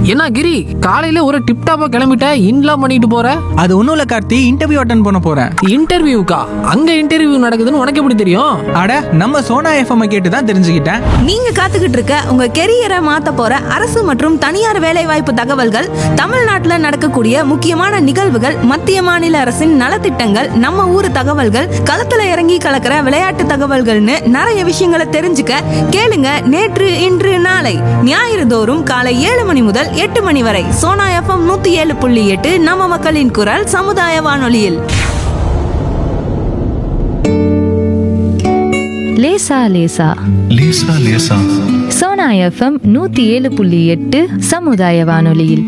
என்ன கிரி காலையில ஒரு டிப் டாப்பா கிளம்பிட்ட இன்லாம் பண்ணிட்டு போற அது ஒன்றும் இல்லை கார்த்தி இன்டர்வியூ அட்டன் பண்ண போகிறேன் இன்டர்வியூக்கா அங்க இன்டர்வியூ நடக்குதுன்னு உனக்கு எப்படி தெரியும் அட நம்ம சோனா எஃப்எம் கேட்டு தான் தெரிஞ்சுக்கிட்டேன் நீங்க காத்துக்கிட்டு இருக்க உங்க கெரியரை மாத்த போற அரசு மற்றும் தனியார் வேலைவாய்ப்பு தகவல்கள் தமிழ்நாட்டுல நடக்கக்கூடிய முக்கியமான நிகழ்வுகள் மத்திய மாநில அரசின் நலத்திட்டங்கள் நம்ம ஊர் தகவல்கள் களத்துல இறங்கி கலக்கிற விளையாட்டு தகவல்கள்னு நிறைய விஷயங்களை தெரிஞ்சுக்க கேளுங்க நேற்று இன்று நாளை ஞாயிறு தோறும் காலை ஏழு மணி முதல் எட்டு மணி வரை சோனா எஃப்எம் நூத்தி ஏழு புள்ளி எட்டு நம்ம மக்களின் குரல் சமுதாய வானொலியில் லேசா லேசா லேசா லேசா சோனா எஃப்எம் நூத்தி ஏழு புள்ளி எட்டு சமுதாய வானொலியில்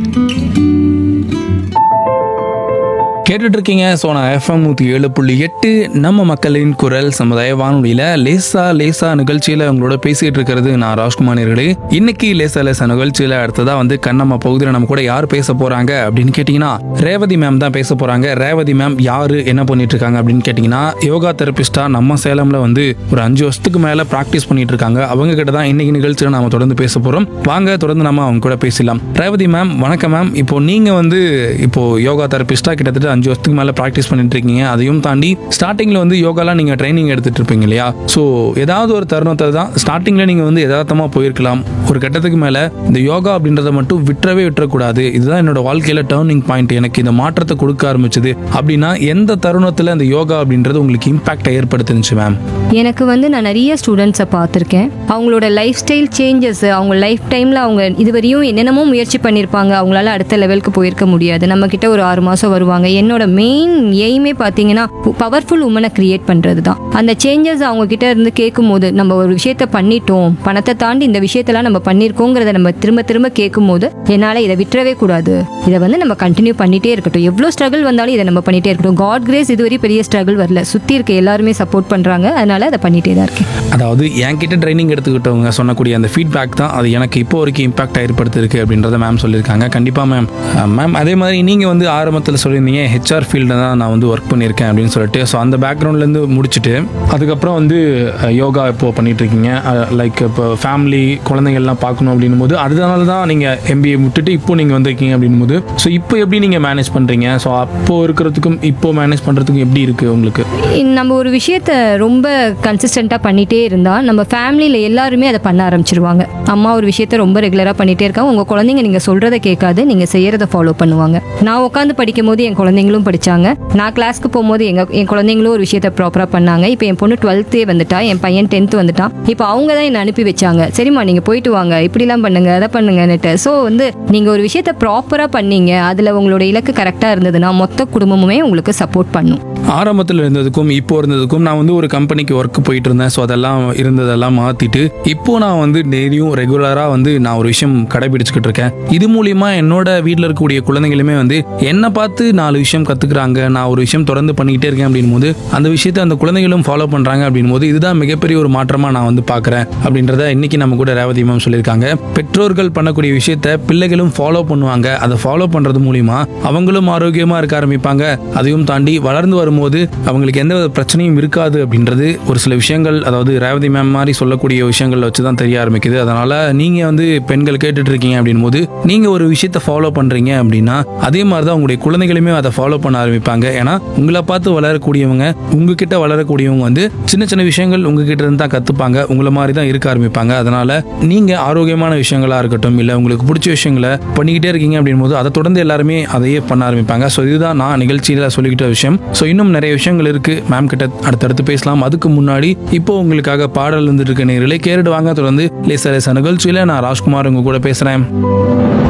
கேட்டுட்டு இருக்கீங்க சோனா எஃப்எம் நூற்றி ஏழு புள்ளி எட்டு நம்ம மக்களின் குரல் சமுதாய வானொலியில் லேசா லேசா நிகழ்ச்சியில் உங்களோட பேசிட்டு இருக்கிறது நான் ராஜ்குமார் நேர்களே இன்னைக்கு லேசா லேசா நிகழ்ச்சியில் அடுத்ததா வந்து கண்ணம்மா பகுதியில் நம்ம கூட யார் பேச போறாங்க அப்படின்னு கேட்டிங்கன்னா ரேவதி மேம் தான் பேச போறாங்க ரேவதி மேம் யாரு என்ன பண்ணிட்டு இருக்காங்க அப்படின்னு கேட்டிங்கன்னா யோகா தெரபிஸ்டா நம்ம சேலம்ல வந்து ஒரு அஞ்சு வருஷத்துக்கு மேல ப்ராக்டிஸ் பண்ணிட்டு இருக்காங்க அவங்க கிட்ட தான் இன்னைக்கு நிகழ்ச்சியில் நாம தொடர்ந்து பேச போறோம் வாங்க தொடர்ந்து நம்ம அவங்க கூட பேசலாம் ரேவதி மேம் வணக்கம் மேம் இப்போ நீங்க வந்து இப்போ யோகா தெரபிஸ்டா கிட்டத்தட்ட அஞ்சு வருஷத்துக்கு மேல ப்ராக்டிஸ் பண்ணிட்டு இருக்கீங்க அதையும் தாண்டி ஸ்டார்டிங்ல வந்து யோகாலாம் நீங்க ட்ரைனிங் எடுத்துட்டு இருப்பீங்க இல்லையா ஸோ ஏதாவது ஒரு தருணத்தை தான் ஸ்டார்டிங்ல நீங்க வந்து யதார்த்தமா போயிருக்கலாம் ஒரு கட்டத்துக்கு மேல இந்த யோகா அப்படின்றத மட்டும் விட்டுறவே விட்டுறக்கூடாது இதுதான் என்னோட வாழ்க்கையில டேர்னிங் பாயிண்ட் எனக்கு இந்த மாற்றத்தை கொடுக்க ஆரம்பிச்சது அப்படின்னா எந்த தருணத்துல இந்த யோகா அப்படின்றது உங்களுக்கு இம்பாக்டை ஏற்படுத்துனுச்சு மேம் எனக்கு வந்து நான் நிறைய ஸ்டூடெண்ட்ஸை பார்த்துருக்கேன் அவங்களோட லைஃப் ஸ்டைல் சேஞ்சஸ் அவங்க லைஃப் டைமில் அவங்க இதுவரையும் என்னென்னமோ முயற்சி பண்ணியிருப்பாங்க அவங்களால அடுத்த லெவலுக்கு போயிருக்க முடியாது நம்ம கிட்ட ஒரு ஆறு மாதம் வருவாங்க என்னோட மெயின் எய்மே பார்த்தீங்கன்னா பவர்ஃபுல் உமனை கிரியேட் பண்ணுறது தான் அந்த சேஞ்சஸ் அவங்க கிட்ட இருந்து கேட்கும்போது நம்ம ஒரு விஷயத்த பண்ணிட்டோம் பணத்தை தாண்டி இந்த விஷயத்தெல்லாம் நம்ம பண்ணியிருக்கோங்கிறத நம்ம திரும்ப திரும்ப கேட்கும்போது என்னால் இதை விட்டுறவே கூடாது இதை வந்து நம்ம கண்டினியூ பண்ணிட்டே இருக்கட்டும் எவ்வளோ ஸ்ட்ரகிள் வந்தாலும் இதை நம்ம பண்ணிட்டே இருக்கட்டும் காட் கிரேஸ் இதுவரை பெரிய ஸ்ட்ரகிள் வரல சுற்றி இருக்க எல்லாருமே சப்போர்ட் பண்ணுறாங்க அதனால அதை பண்ணிட்டே தான் இருக்கேன் அதாவது என்கிட்ட ட்ரைனிங் எடுத்துக்கிட்டவங்க சொன்னக்கூடிய அந்த ஃபீட்பேக் தான் அது எனக்கு இப்போ வரைக்கும் இம்பாக்ட் ஏற்படுத்திருக்கு அப்படின்றத மேம் சொல்லியிருக்காங்க கண்டிப்பாக மேம் மேம் அதே மாதிரி நீங்கள் வந்து ஆரம்பத்தில் சொல்லியிருந்தீங்க ஹெச்ஆர் ஃபீல்டில் தான் நான் வந்து ஒர்க் பண்ணியிருக்கேன் அப்படின்னு சொல்லிட்டு ஸோ அந்த பேக்ரவுண்ட்லேருந்து முடிச்சுட்டு அதுக்கப்புறம் வந்து அஹ், யோகா இப்போ பண்ணிட்டு இருக்கீங்க லைக் இப்போ ஃபேமிலி குழந்தைங்கள்லாம் பார்க்கணும் அப்படின்னும் போது அதனால தான் நீங்கள் எம்பிஏ விட்டுட்டு இப்போ நீங்கள் வந்திருக்கீங்க அப்படின்னும் போது ஸோ இப்போ எப்படி நீங்கள் மேனேஜ் பண்ணுறீங்க ஸோ அப்போ இருக்கிறதுக்கும் இப்போ மேனேஜ் பண்ணுறதுக்கும் எப்படி இருக்குது உங்களுக்கு நம்ம ஒரு விஷயத்த ரொம்ப கன்சிஸ்டண்ட்டாக பண்ணிட்டே இருந்தால் நம்ம ஃபேமிலியில் எல்லாருமே அதை பண்ண ஆரம்பிச்சிருவாங்க அம்மா ஒரு விஷயத்த ரொம்ப ரெகுலராக பண்ணிட்டே இருக்காங்க உங்கள் குழந்தைங்க நீங்கள் சொல்கிறத கேட்காது நீங்கள் செய்கிறத ஃபாலோ பண்ணுவாங்க நான் உட்காந்து படிக்கும் போது என் குழந்தைங்களும் படித்தாங்க நான் கிளாஸ்க்கு போகும்போது எங்கள் என் குழந்தைங்களும் ஒரு விஷயத்த ப்ராப்பராக பண்ணாங்க இப்போ என் பொண்ணு டுவெல்த்தே வந்துட்டா என் பையன் டென்த்து வந்துட்டான் இப்போ அவங்க தான் என்னை அனுப்பி வச்சாங்க சரிம்மா நீங்கள் போயிட்டு வாங்க இப்படிலாம் பண்ணுங்க அதை பண்ணுங்கன்னுட்டு ஸோ வந்து நீங்கள் ஒரு விஷயத்த ப்ராப்பராக பண்ணீங்க அதில் உங்களோட இலக்கு கரெக்டாக இருந்ததுன்னா மொத்த குடும்பமுமே உங்களுக்கு சப்போர்ட் பண்ணும் ஆரம்பத்தில் இருந்ததுக்கும் இப்போ இருந்ததுக்கும் நான் வந்து ஒரு கம்பெனிக்கு ஒர்க் போயிட்டு இருந்தேன் ஸோ அதெல்லாம் இருந்ததெல்லாம் மாற்றிட்டு இப்போ நான் வந்து டெய்லியும் ரெகுலராக வந்து நான் ஒரு விஷயம் கடைபிடிச்சிக்கிட்டு இருக்கேன் இது மூலியமா என்னோட வீட்டில் இருக்கக்கூடிய குழந்தைங்களுமே வந்து என்னை பார்த்து நாலு விஷயம் கற்றுக்குறாங்க நான் ஒரு விஷயம் தொடர்ந்து பண்ணிக்கிட்டே இருக்கேன் அப்படின் போது அந்த விஷயத்தை அந்த குழந்தைகளும் ஃபாலோ பண்ணுறாங்க அப்படின் போது இதுதான் மிகப்பெரிய ஒரு மாற்றமாக நான் வந்து பார்க்குறேன் அப்படின்றத இன்னைக்கு நம்ம கூட ரேவதி மேம் சொல்லியிருக்காங்க பெற்றோர்கள் பண்ணக்கூடிய விஷயத்த பிள்ளைகளும் ஃபாலோ பண்ணுவாங்க அதை ஃபாலோ பண்ணுறது மூலியமா அவங்களும் ஆரோக்கியமாக இருக்க ஆரம்பிப்பாங்க அதையும் தாண்டி வளர்ந்து வரும்போது அவங்களுக்கு எந்த வித பிரச்சனையும் இருக்காது அப்படின்றது ஒரு சில விஷயங்கள் அதாவது ரேவதி மேம் மாதிரி சொல்லக்கூடிய விஷயங்கள் வச்சு தான் தெரிய ஆரம்பிக்குது அதனால நீங்க வந்து பெண்கள் கேட்டுட்டு இருக்கீங்க அப்படின் போது நீங்க ஒரு விஷயத்தை ஃபாலோ பண்றீங்க அப்படின்னா அதே மாதிரி தான் உங்களுடைய குழந்தைகளுமே அதை ஃபாலோ பண்ண ஆரம்பிப்பாங்க ஏன்னா உங்களை பார்த்து வளரக்கூடியவங்க உங்ககிட்ட வளரக்கூடியவங்க வந்து சின்ன சின்ன விஷயங்கள் உங்ககிட்ட இருந்து தான் கத்துப்பாங்க உங்களை மாதிரி தான் இருக்க ஆரம்பிப்பாங்க அதனால நீங்க ஆரோக்கியமான விஷயங்களா இருக்கட்டும் இல்ல உங்களுக்கு பிடிச்ச விஷயங்களை பண்ணிக்கிட்டே இருக்கீங்க அப்படின் போது அதை தொடர்ந்து எல்லாருமே அதையே பண்ண ஆரம்பிப்பாங்க ஸோ இதுதான் நான் நிகழ்ச்சியில சொல்லிக்கிட்ட விஷயம் ஸோ இன்னும் நிறைய விஷயங்கள் இருக்கு மேம் கிட்ட அடுத்தடுத்து பேசலாம் அதுக்கு முன்னாடி இப்போ உங்களுக்காக பாடல் இருந்துட்டு இருக்க நேர்களை கேட்டுட்டு வாங்க தொடர்ந்து லேசா லேசா நிகழ்ச்சியில நான் ராஜ்குமார் உங்க கூட பேசுறேன்